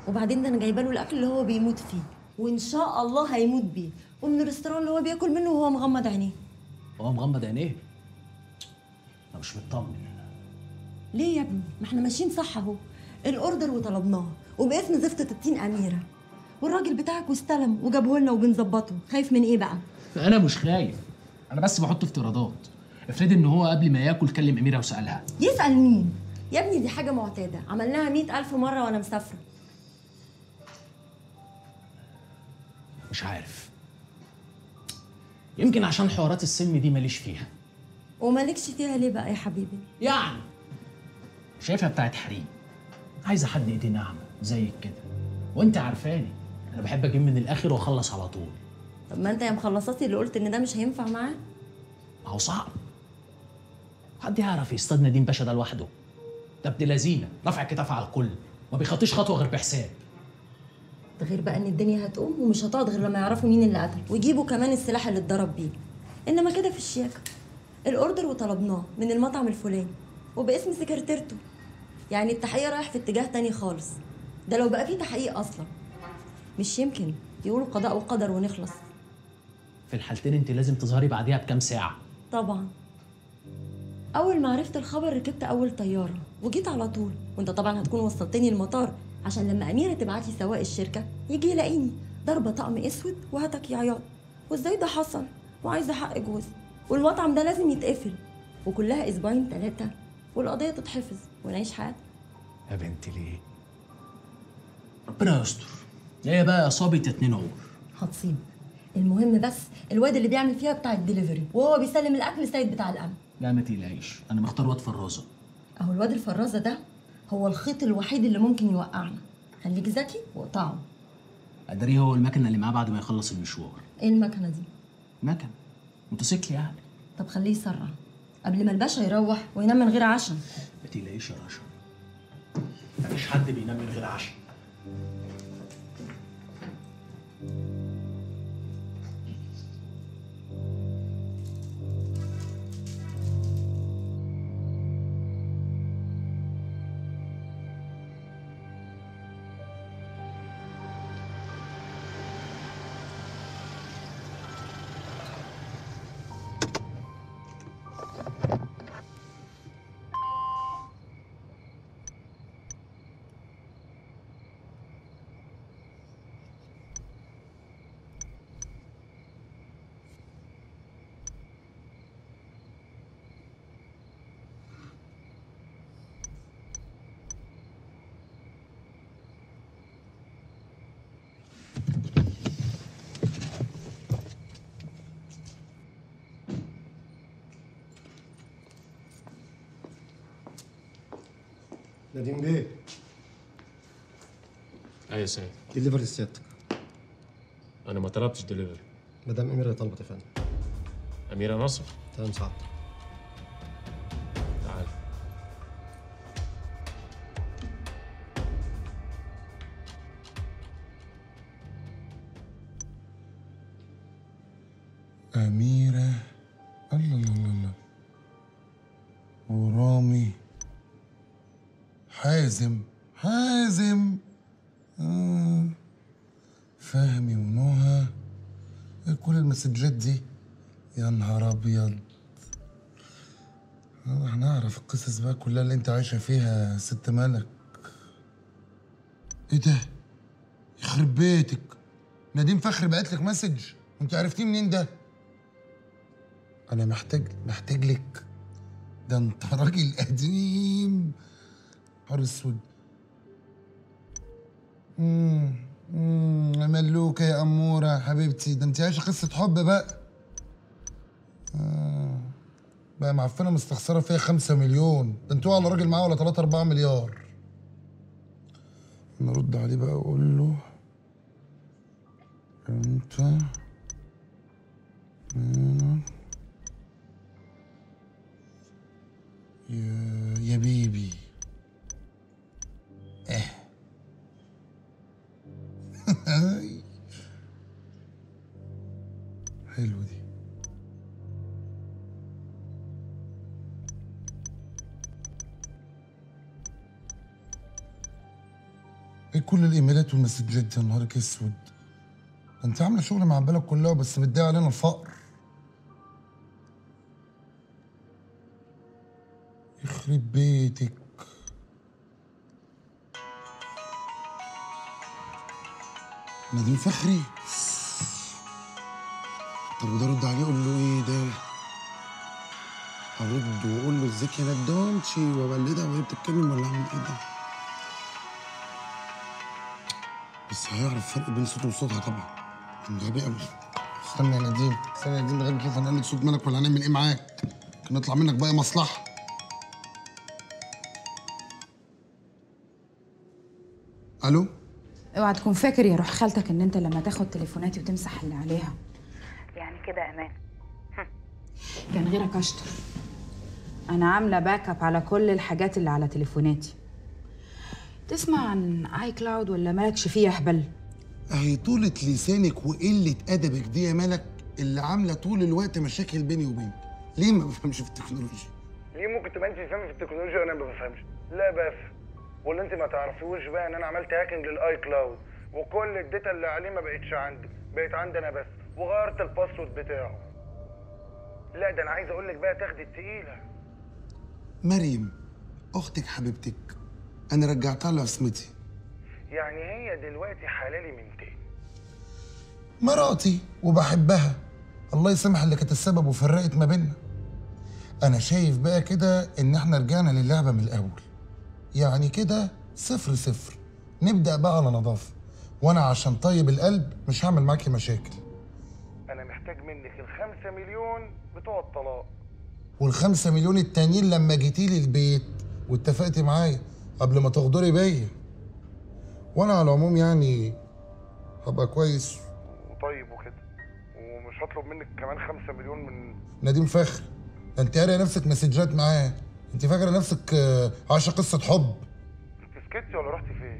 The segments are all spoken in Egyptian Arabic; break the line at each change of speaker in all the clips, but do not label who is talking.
وبعدين ده انا جايبه له الاكل اللي هو بيموت فيه وان شاء الله هيموت بيه ومن الريستوران اللي هو بياكل منه وهو مغمض عينيه
هو مغمض عينيه انا مش مطمن
ليه يا ابني ما احنا ماشيين صح اهو الاوردر وطلبناه وباسم زفته التين اميره والراجل بتاعك واستلم وجابه لنا وبنظبطه خايف من ايه بقى
انا مش خايف انا بس بحط افتراضات افرض ان هو قبل ما ياكل كلم اميره وسالها
يسال مين يا ابني دي حاجه معتاده عملناها مئة ألف مره وانا مسافره
مش عارف يمكن عشان حوارات السم دي ماليش فيها
ومالكش فيها ليه بقى يا حبيبي
يعني شايفها بتاعت حريم عايزه حد ايديه ناعمه زيك كده وانت عارفاني انا بحب اجيب من الاخر واخلص على طول
طب ما انت يا مخلصاتي اللي قلت ان ده مش هينفع معاه
ما هو صعب حد يعرف يصطاد نديم باشا ده لوحده ده ابن لذينه رافع كتاف على الكل ما بيخطيش خطوه غير بحساب
ده غير بقى ان الدنيا هتقوم ومش هتقعد غير لما يعرفوا مين اللي قتل ويجيبوا كمان السلاح اللي اتضرب بيه انما كده في الشياكه الاوردر وطلبناه من المطعم الفلاني وباسم سكرتيرته يعني التحقيق رايح في اتجاه تاني خالص ده لو بقى فيه تحقيق اصلا مش يمكن يقولوا قضاء وقدر ونخلص
في الحالتين انت لازم تظهري بعديها بكام ساعه
طبعا اول ما عرفت الخبر ركبت اول طياره وجيت على طول وانت طبعا هتكون وصلتني المطار عشان لما اميره تبعت لي سواق الشركه يجي يلاقيني ضربه طقم اسود وهتك يا عياط وازاي ده حصل وعايزه حق جوزي والمطعم ده لازم يتقفل وكلها اسبوعين ثلاثه والقضيه تتحفظ ونعيش حياتنا
يا بنتي ليه ربنا يستر هي بقى اصابه اتنين عمر
هتصيب المهم بس الواد اللي بيعمل فيها بتاع الدليفري وهو بيسلم الاكل لسيد بتاع الامن
لا ما تقلقيش انا مختار واد فرازه
اهو الواد الفرازه ده هو الخيط الوحيد اللي ممكن يوقعنا خليك ذكي واقطعه
ادري هو المكنه اللي معاه بعد ما يخلص المشوار
ايه المكنه دي
مكن موتوسيكل يعني
طب خليه يسرع قبل ما الباشا يروح وينام من غير عشاء
ما تقلقيش يا رشا مفيش حد بينام من غير عشاء
نديم بيه
ايوه يا سيد
ديليفري لسيادتك
انا ما طلبتش دليفري
مدام اميره طلبت يا فندم
اميره نصر
تمام سعادتك
تعال
أميرة الله الله الله الله ورامي حازم حازم آه. فهمي ونهى إيه كل المسجات دي يا نهار أبيض آه، هنعرف القصص بقى كلها اللي انت عايشة فيها يا ست ملك ايه ده؟ يخرب بيتك نديم فخري بعت لك مسج وانت عرفتيه منين ده؟ انا محتاج محتاج لك ده انت راجل قديم نهار اسود امم امم يا ملوكه يا اموره حبيبتي ده انت عايشه قصه حب بقى آه. بقى معفنه مستخسره فيها خمسة مليون ده انتوا على راجل معاه ولا 3 4 مليار نرد عليه بقى واقول له انت مم. يا يا بيبي اه حلو دي ايه كل الايميلات والمسجات دي يا نهارك اسود ده انت عامله شغل مع البلد كلها بس بتضايق علينا الفقر يخرب بيتك نادين فخري طب وده رد عليه اقول له ايه ده ارد واقول له ازيك يا ندونشي واولدها وهي بتتكلم ولا اعمل ايه ده بس هيعرف فرق بين صوته وصوتها طبعا كان غبي قوي استنى يا نديم استنى يا نديم لغايه ما نشوف هنقلد صوت ملك ولا هنعمل ايه معاك كان نطلع منك بقى مصلحه الو
اوعى تكون فاكر يا روح خالتك ان انت لما تاخد تليفوناتي وتمسح اللي عليها يعني كده امان كان غيرك اشطر انا عامله باك اب على كل الحاجات اللي على تليفوناتي تسمع عن اي كلاود ولا مالكش فيه يا هبل
اهي طولة لسانك وقلة أدبك دي يا ملك اللي عاملة طول الوقت مشاكل بيني وبينك ليه ما بفهمش في التكنولوجيا؟
ليه ممكن تبقى انت فاهمه في التكنولوجيا وانا ما بفهمش لا بفهم واللي انت ما تعرفيهوش بقى ان انا عملت هاكينج للاي كلاود وكل الداتا اللي عليه ما بقتش عندي بقت عندي انا بس وغيرت الباسورد بتاعه لا ده انا عايز اقول لك بقى تاخدي التقيله
مريم أختك حبيبتك أنا رجعتها لها عصمتي
يعني هي دلوقتي حلالي من تاني
مراتي وبحبها الله يسامح اللي كانت السبب وفرقت ما بيننا أنا شايف بقى كده إن إحنا رجعنا للعبة من الأول يعني كده صفر صفر نبدأ بقى على نظافة وأنا عشان طيب القلب مش هعمل معاكي مشاكل
انا محتاج منك الخمسة مليون بتوع الطلاق
والخمسة مليون التانيين لما جيتي لي البيت واتفقتي معايا قبل ما تغدري بيا وانا على العموم يعني هبقى كويس
وطيب وكده ومش هطلب منك كمان خمسة مليون من
نديم فخر ده انت قاري نفسك مسجات معاه انت فاكره نفسك آه، عايشه قصه حب
انت سكتي ولا رحتي فين؟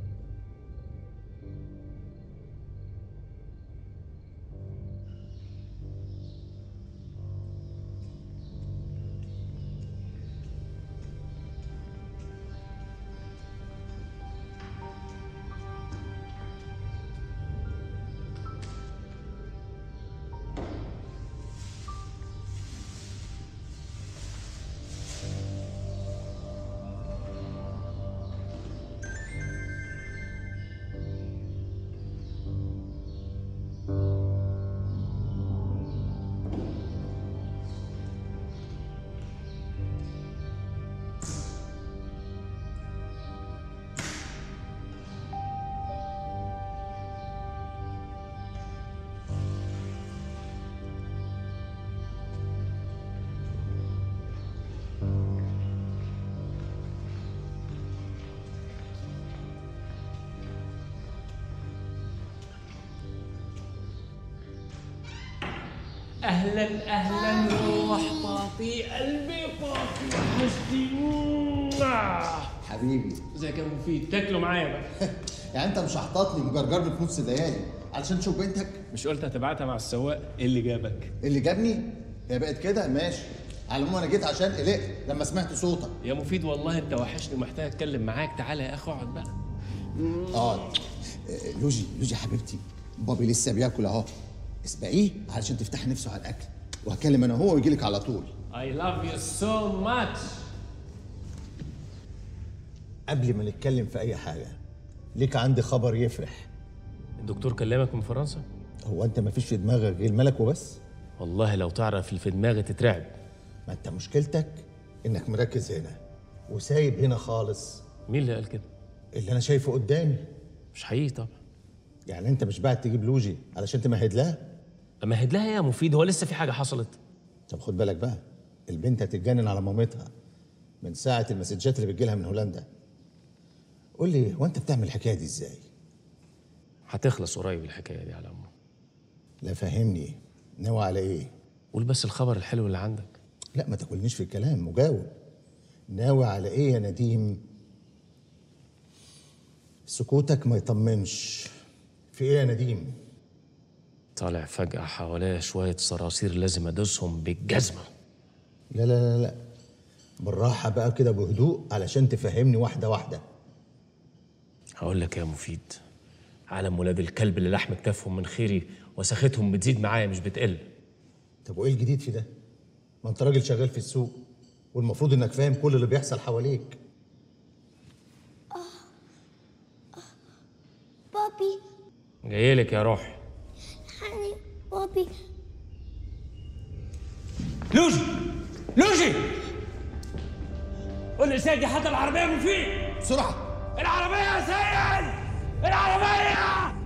اهلا اهلا روح باطي قلبي باطي وحشتي
حبيبي
ازيك يا مفيد تاكلوا معايا بقى
يعني انت مش هحططني مجرجرني في نص دقايق علشان تشوف بنتك
مش قلت هتبعتها مع السواق ايه اللي جابك
اللي جابني هي بقت كده ماشي على العموم انا جيت عشان قلقت لما سمعت صوتك
يا مفيد والله انت وحشني ومحتاج اتكلم معاك تعالى يا اخو اقعد بقى
اقعد آه، لوجي لوجي حبيبتي بابي لسه بياكل اهو اسبقيه علشان تفتح نفسه على الاكل وهكلم انا هو ويجي لك على طول
I love you so much
قبل ما نتكلم في اي حاجه ليك عندي خبر يفرح
الدكتور كلمك من فرنسا
هو انت ما فيش في دماغك غير ملك وبس
والله لو تعرف اللي في دماغي تترعب
ما انت مشكلتك انك مركز هنا وسايب هنا خالص
مين اللي قال كده
اللي انا شايفه قدامي
مش حقيقي طبعا
يعني انت مش بعد تجيب لوجي علشان تمهد لها
امهد لها يا مفيد هو لسه في حاجه حصلت
طب خد بالك بقى البنت هتتجنن على مامتها من ساعه المسجات اللي بتجيلها من هولندا قول لي هو انت بتعمل الحكايه دي ازاي
هتخلص قريب الحكايه دي على امه
لا فهمني ناوي على ايه
قول بس الخبر الحلو اللي عندك
لا ما تاكلنيش في الكلام مجاوب ناوي على ايه يا نديم سكوتك ما يطمنش في ايه يا نديم
طالع فجأة حواليا شوية صراصير لازم أدوسهم بالجزمة
لا لا لا لا بالراحة بقى كده بهدوء علشان تفهمني واحدة واحدة
هقول لك يا مفيد عالم ولاد الكلب اللي لحم كتافهم من خيري وساختهم بتزيد معايا مش بتقل
طب وايه الجديد في ده؟ ما انت راجل شغال في السوق والمفروض انك فاهم كل اللي بيحصل حواليك
بابي
جايلك يا روحي
حني بابي
لوجي لوجي قول لي سيدي حتى العربية مفيد
بسرعة
العربية يا سيد العربية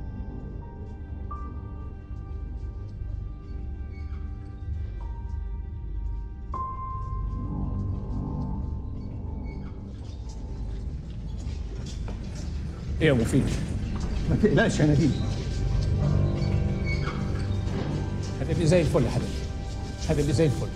ايه يا مفيد
ما تقلقش يا نديم
هتبقي زي الفل يا حبيبي هتبقي زي الفل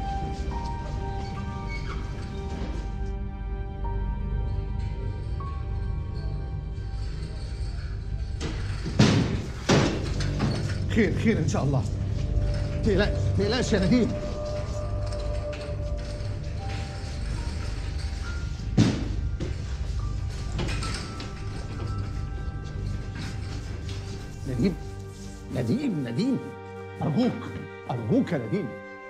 خير خير ان شاء الله تقلقش تقلقش يا نديم نديم نديم نديم ارجوك ارجوك يا نديم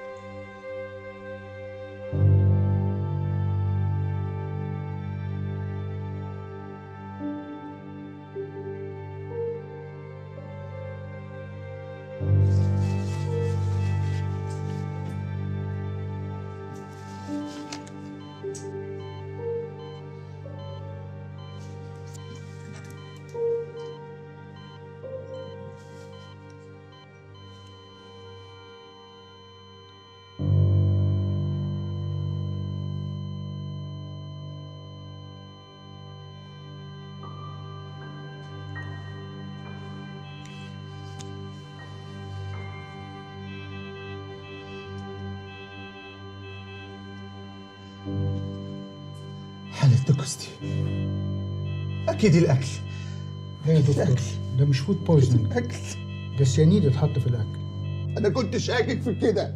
حالة تكستي أكيد الأكل
لا يا دكتور ده مش فود بويزنينج
أكل
ده سيانيد اتحط في الاكل
أنا كنت شاكك في كده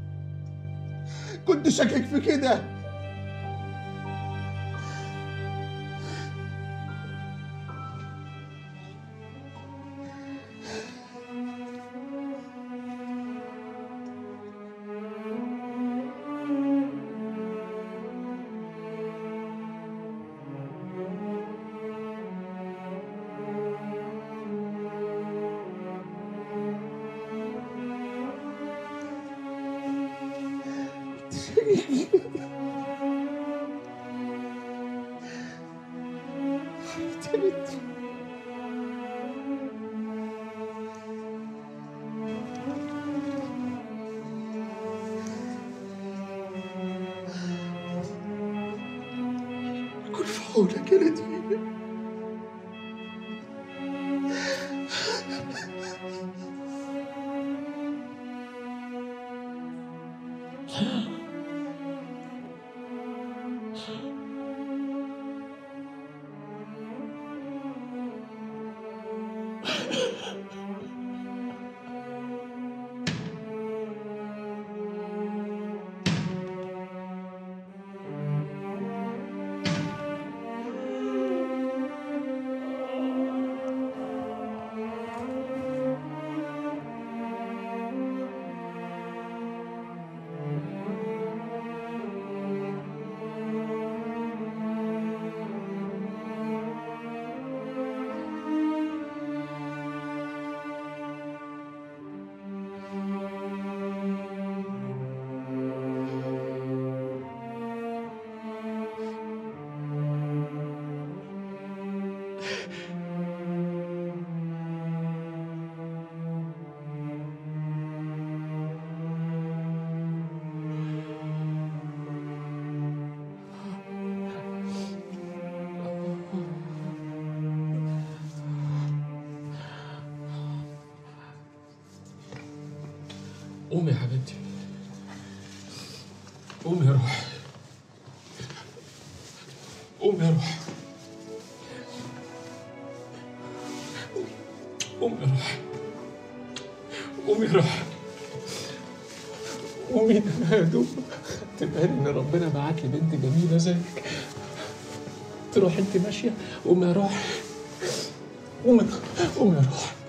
كنت شاكك في كده كن في حولك يا نديم
قومي يا حبيبتي قومي يا روح قومي يا روح قومي يا روح قومي يا روح قومي ده يا دوب تبان ان ربنا بعت لي بنت جميله زيك تروح انت ماشيه قوم يا روح قوم قوم يا روح